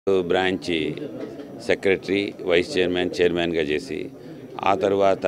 branch secretary vice chairman చైర్మన్గా చేసి ఆ తర్వాత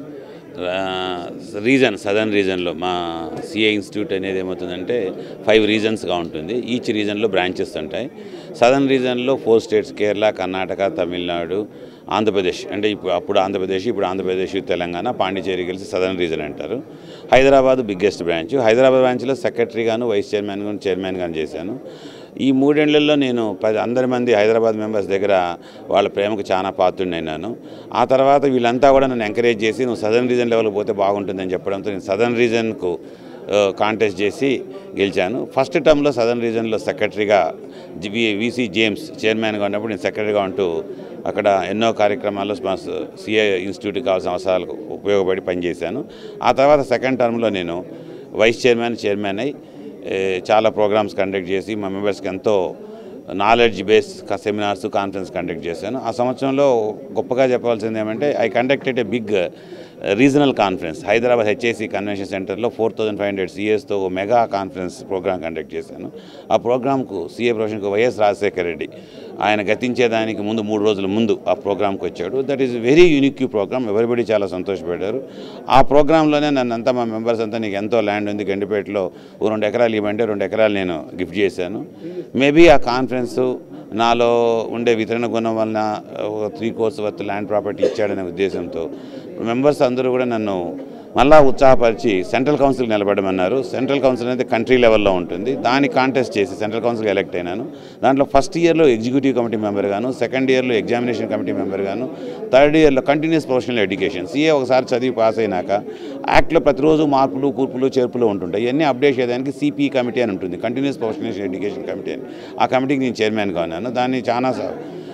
రీజన్ సదర్న్ రీజన్లో మా సిఏ ఇన్స్టిట్యూట్ అనేది ఏమవుతుందంటే ఫైవ్ రీజన్స్గా ఉంటుంది ఈచ్ రీజన్లో బ్రాంచెస్ ఉంటాయి సదర్న్ రీజన్లో ఫోర్ స్టేట్స్ కేరళ కర్ణాటక తమిళనాడు ఆంధ్రప్రదేశ్ అంటే ఇప్పుడు అప్పుడు ఆంధ్రప్రదేశ్ ఇప్పుడు ఆంధ్రప్రదేశ్ తెలంగాణ పాండిచేరి కలిసి సదర్న్ రీజన్ అంటారు హైదరాబాద్ బిగ్గెస్ట్ బ్రాంచ్ హైదరాబాద్ బ్రాంచ్లో సెక్రటరీగాను వైస్ చైర్మన్ గాను చైర్మన్ గాను చేశాను ఈ మూడేళ్లలో నేను పది అందరి మంది హైదరాబాద్ మెంబర్స్ దగ్గర వాళ్ళ ప్రేమకు చాలా పాత్రుడినైనాను ఆ తర్వాత వీళ్ళంతా కూడా నన్ను ఎంకరేజ్ చేసి నువ్వు సదర్న్ రీజన్ లెవెల్కి పోతే బాగుంటుందని చెప్పడంతో నేను సదర్న్ రీజన్కు కాంటెస్ట్ చేసి గెలిచాను ఫస్ట్ టర్మ్లో సదర్న్ రీజన్లో సెక్రటరీగా విసి జేమ్స్ చైర్మన్గా ఉన్నప్పుడు నేను సెక్రటరీగా ఉంటూ అక్కడ ఎన్నో కార్యక్రమాల్లో మా సిఏ ఇన్స్టిట్యూట్కి కావాల్సిన అవసరాలకు ఉపయోగపడి పనిచేశాను ఆ తర్వాత సెకండ్ టర్మ్లో నేను వైస్ చైర్మన్ చైర్మన్ అయి ఏ, చాలా ప్రోగ్రామ్స్ కండక్ట్ చేసి మా మెంబర్స్కి ఎంతో knowledge base seminars conference conduct చేశాను ఆ సంవత్సరంలో గొప్పగా చెప్పాల్సింది ఏమంటే I conducted a big regional conference Hyderabad HAC convention సెంటర్లో ఫోర్ థౌజండ్ ఫైవ్ హండ్రెడ్ సిఎస్తో మెగా కాన్ఫరెన్స్ ప్రోగ్రామ్ కండక్ట్ చేశాను ఆ ప్రోగ్రామ్కు సీఏ ప్రొఫెషన్కు వైఎస్ రాజశేఖర రెడ్డి ఆయన గతించేదానికి ముందు మూడు రోజుల ముందు ఆ ప్రోగ్రామ్కి వచ్చాడు that is very unique program everybody చాలా సంతోషపడ్డారు ఆ ప్రోగ్రాంలోనే నన్ను అంతా మా మెంబర్స్ అంతా నీకు ఎంతో ల్యాండ్ ఉంది గండిపేటలో ఓ రెండు ఎకరాలు ఇవ్వంటే రెండు ఎకరాలు నేను గిఫ్ట్ చేశాను మేబీ ఆ కాన్ఫరెన్స్ నాలో ఉండే వితరణ గుణం వలన ఒక three crores worth land property ఇచ్చాడనే ఉద్దేశంతో మెంబర్స్ అందరూ కూడా నన్ను మళ్ళా ఉత్సాహపరిచి సెంట్రల్ కౌన్సిల్ నిలబడమన్నారు సెంట్రల్ కౌన్సిల్ అనేది కంట్రీ లెవెల్లో ఉంటుంది దాన్ని కాంటెస్ట్ చేసి సెంట్రల్ కౌన్సిల్ ఎలక్ట్ అయినాను దాంట్లో ఫస్ట్ ఇయర్లో ఎగ్జిక్యూటివ్ కమిటీ మెంబర్ గాను సెకండ్ ఇయర్లో ఎగ్జామినేషన్ కమిటీ మెంబర్ గాను థర్డ్ ఇయర్లో కంటిన్యూస్ ప్రొఫెషనల్ ఎడ్యుకేషన్ సీఏ ఒకసారి చదివి పాస్ అయినాక యాక్ట్లో ప్రతిరోజు మార్పులు కూర్పులు చేర్పులు ఉంటుంటాయి ఇవన్నీ అప్డేట్ చేయడానికి సిపి కమిటీ అని ఉంటుంది కంటిన్యూస్ ప్రొఫెషనల్ ఎడ్యుకేషన్ కమిటీ అని ఆ కమిటీకి నేను చైర్మన్గా ఉన్నాను దాన్ని చాలా స-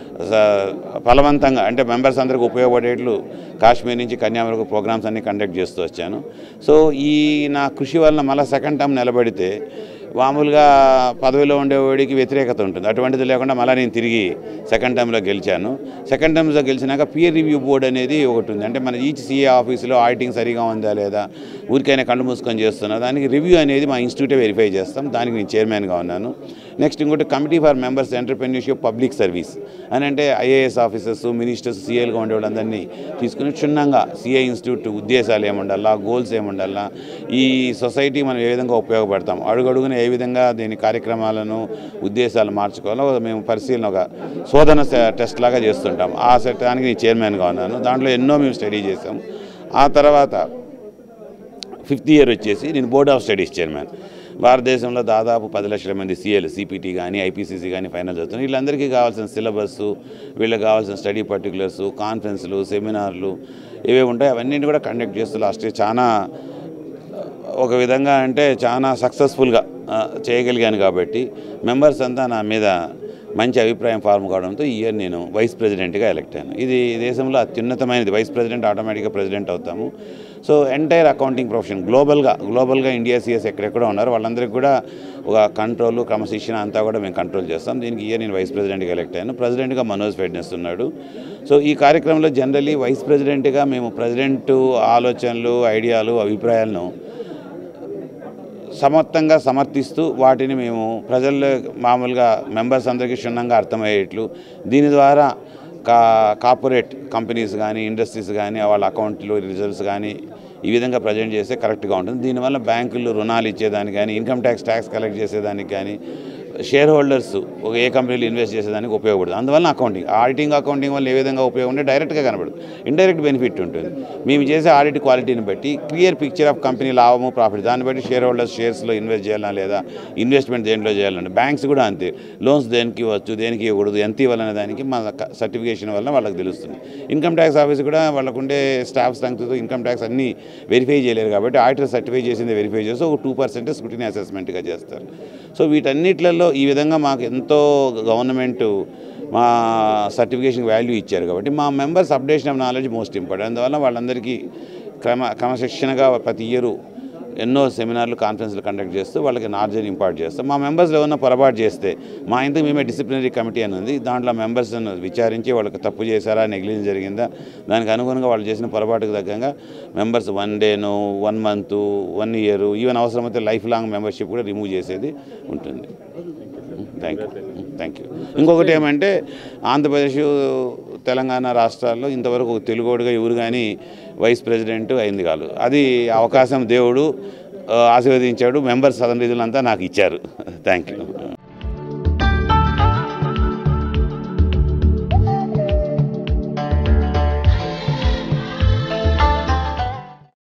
స- ఫలవంతంగా అంటే మెంబర్స్ అందరికి ఉపయోగపడేట్లు కాశ్మీర్ నుంచి కన్యాకుమారి ప్రోగ్రామ్స్ అన్ని కండక్ట్ చేస్తూ వచ్చాను సో ఈ నా కృషి వలన మళ్ళీ సెకండ్ టర్మ్ నిలబడితే మామూలుగా పదవిలో ఉండేవాడికి వ్యతిరేకత ఉంటుంది అటువంటిది లేకుండా మళ్ళీ నేను తిరిగి సెకండ్ టర్మ్లో గెలిచాను సెకండ్ టర్మ్లో గెలిచినాక పియర్ రివ్యూ బోర్డ్ అనేది ఒకటి ఉంది అంటే మన ఈచ్ సీఏ ఆఫీసులో ఆడిటింగ్ సరిగా ఉందా లేదా ఊరికైనా కళ్ళు మూసుకొని చేస్తున్నా దానికి రివ్యూ అనేది మా ఇన్స్టిట్యూటే వెరిఫై చేస్తాం దానికి నేను చైర్మన్గా ఉన్నాను నెక్స్ట్ ఇంకోటి committee for members entrepreneurship public service అని అంటే ఐఏఎస్ ఆఫీసర్స్ మినిస్టర్స్ సీఏలుగా ఉండే వాళ్ళందరినీ తీసుకుని క్షుణ్ణంగా సిఏ ఇన్స్టిట్యూట్ ఉద్దేశాలు ఏముండాలా గోల్స్ ఏముండాలా ఈ సొసైటీ మనం ఏ విధంగా ఉపయోగపడతాం అడుగడుగున ఏ విధంగా దీని కార్యక్రమాలను ఉద్దేశాలు మార్చుకోవాలో మేము పరిశీలన ఒక శోధన సె- టెస్ట్ లాగా చేస్తుంటాం ఆ సెట్టానికి నేను చైర్మన్గా ఉన్నాను దాంట్లో ఎన్నో మేము స్టడీ చేసాం ఆ తర్వాత ఫిఫ్త్ ఇయర్ వచ్చేసి నేను బోర్డ్ ఆఫ్ స్టడీస్ చైర్మన్ భారతదేశంలో దాదాపు పది లక్షల మంది సీఎల్ సిపిటి కానీ ఐపీసీసీ కానీ ఫైనల్ చదువుతున్నారు వీళ్ళందరికీ కావాల్సిన సిలబస్ వీళ్ళకి కావాల్సిన స్టడీ పర్టికులర్స్ కాన్ఫరెన్స్లు సెమినార్లు ఇవే ఉంటాయి అవన్నీ కూడా కండక్ట్ చేస్తూ లాస్ట్ ఇయర్ చాలా ఒక విధంగా అంటే చాలా సక్సెస్ఫుల్గా ఆ, చేయగలిగాను కాబట్టి మెంబర్స్ అంతా నా మీద మంచి అభిప్రాయం ఫార్మ్ కావడంతో ఈ ఇయర్ నేను వైస్ ప్రెసిడెంట్గా ఎలక్ట్ అయ్యాను ఇది దేశంలో అత్యున్నతమైనది వైస్ ప్రెసిడెంట్ ఆటోమేటిక్గా ప్రెసిడెంట్ అవుతాము సో ఎంటైర్ అకౌంటింగ్ ప్రొఫెషన్ గ్లోబల్గా గ్లోబల్గా ఇండియా సిఎస్ ఎక్కడెక్కడ ఉన్నారు వాళ్ళందరికీ కూడా ఒక కంట్రోల్ క్రమశిక్షణ అంతా కూడా మేము కంట్రోల్ చేస్తాం దీనికి ఇయర్ నేను వైస్ ప్రెసిడెంట్గా ఎలక్ట్ అయ్యాను ప్రెసిడెంట్గా మనోజ్ ఫెడ్నెస్ ఉన్నాడు సో ఈ కార్యక్రమంలో జనరలీ వైస్ ప్రెసిడెంట్గా మేము ప్రెసిడెంట్ ఆలోచనలు ఐడియాలు అభిప్రాయాలను సమర్థంగా సమర్థిస్తూ వాటిని మేము ప్రజల్లో మామూలుగా మెంబర్స్ అందరికీ క్షుణ్ణంగా అర్థమయ్యేట్లు దీని ద్వారా కా కార్పొరేట్ కంపెనీస్ కానీ ఇండస్ట్రీస్ కానీ వాళ్ళ అకౌంట్లు రిజల్ట్స్ కానీ ఈ విధంగా ప్రజెంట్ చేస్తే కరెక్ట్గా ఉంటుంది దీనివల్ల బ్యాంకులు రుణాలు ఇచ్చేదానికి కానీ ఇన్కమ్ ట్యాక్స్ ట్యాక్స్ కలెక్ట్ చేసేదానికి కానీ షేర్ హోల్డర్స్ ఒక ఏ కంపెనీలో ఇన్వెస్ట్ చేసేదానికి ఉపయోగపడుతుంది అందువల్ల అకౌంటింగ్ ఆడిటింగ్ అకౌంటింగ్ వల్ల ఏ విధంగా ఉపయోగం ఉంటే డైరెక్ట్గా కనబడదు ఇండైరెక్ట్ బెనిఫిట్ ఉంటుంది మేము చేసే ఆడిట్ క్వాలిటీని బట్టి క్లియర్ పిక్చర్ ఆఫ్ కంపెనీ లాభము ప్రాఫిట్ దాన్ని బట్టి షేర్ హోల్డర్స్ షేర్స్లో ఇన్వెస్ట్ చేయాలా లేదా ఇన్వెస్ట్మెంట్ దేంట్లో చేయాలంటే బ్యాంక్స్ కూడా అంతే లోన్స్ దేనికి ఇవ్వచ్చు దేనికి ఇవ్వకూడదు ఎంత ఇవ్వాలనే దానికి మన సర్టిఫికేషన్ వల్ల వాళ్ళకి తెలుస్తుంది ఇన్కమ్ ట్యాక్స్ ఆఫీస్ కూడా వాళ్ళకుండే స్టాఫ్ స్ట్రెంగ్త్తో ఇన్కమ్ ట్యాక్స్ అన్ని వెరిఫై చేయలేరు కాబట్టి ఆడిటర్ సర్టిఫై చేసింది వెరిఫై చేసి ఒక టూ పర్సెంట్ స్క్రూటినీ అసెస్మెంట్గా చేస్తారు సో వీటన్నిట్లలో ఈ విధంగా మాకు ఎంతో గవర్నమెంట్ మా సర్టిఫికేషన్ వాల్యూ ఇచ్చారు కాబట్టి మా members updation of knowledge most important అందువల్ల వాళ్ళందరికీ క్రమ క్రమశిక్షణగా ప్రతి ఇయరు ఎన్నో సెమినార్లు కాన్ఫరెన్స్లు కండక్ట్ చేస్తూ వాళ్ళకి నాలెడ్జ్ని ఇంపార్ట్ చేస్తాం మా మెంబర్స్లో ఏమన్నా పొరపాటు చేస్తే మా ఇంతకు మేమే డిసిప్లినరీ కమిటీ అని ఉంది దాంట్లో మెంబర్స్ విచారించి వాళ్ళకి తప్పు చేశారా నెగ్లిజెన్స్ జరిగిందా దానికి అనుగుణంగా వాళ్ళు చేసిన పొరపాటుకు తగ్గంగా మెంబర్స్ వన్ డేను one month one year even అవసరమైతే లైఫ్ లాంగ్ మెంబర్షిప్ కూడా రిమూవ్ చేసేది ఉంటుంది థ్యాంక్ యూ థ్యాంక్ యూ ఇంకొకటి ఏమంటే ఆంధ్రప్రదేశ్ తెలంగాణ రాష్ట్రాల్లో ఇంతవరకు ఒక తెలుగోడుగా ఎవరు కానీ వైస్ ప్రెసిడెంట్ అయింది కాదు అది అవకాశం దేవుడు ఆ, ఆశీర్వదించాడు మెంబర్స్ సదన్ నిధులంతా నాకు ఇచ్చారు థ్యాంక్ యూ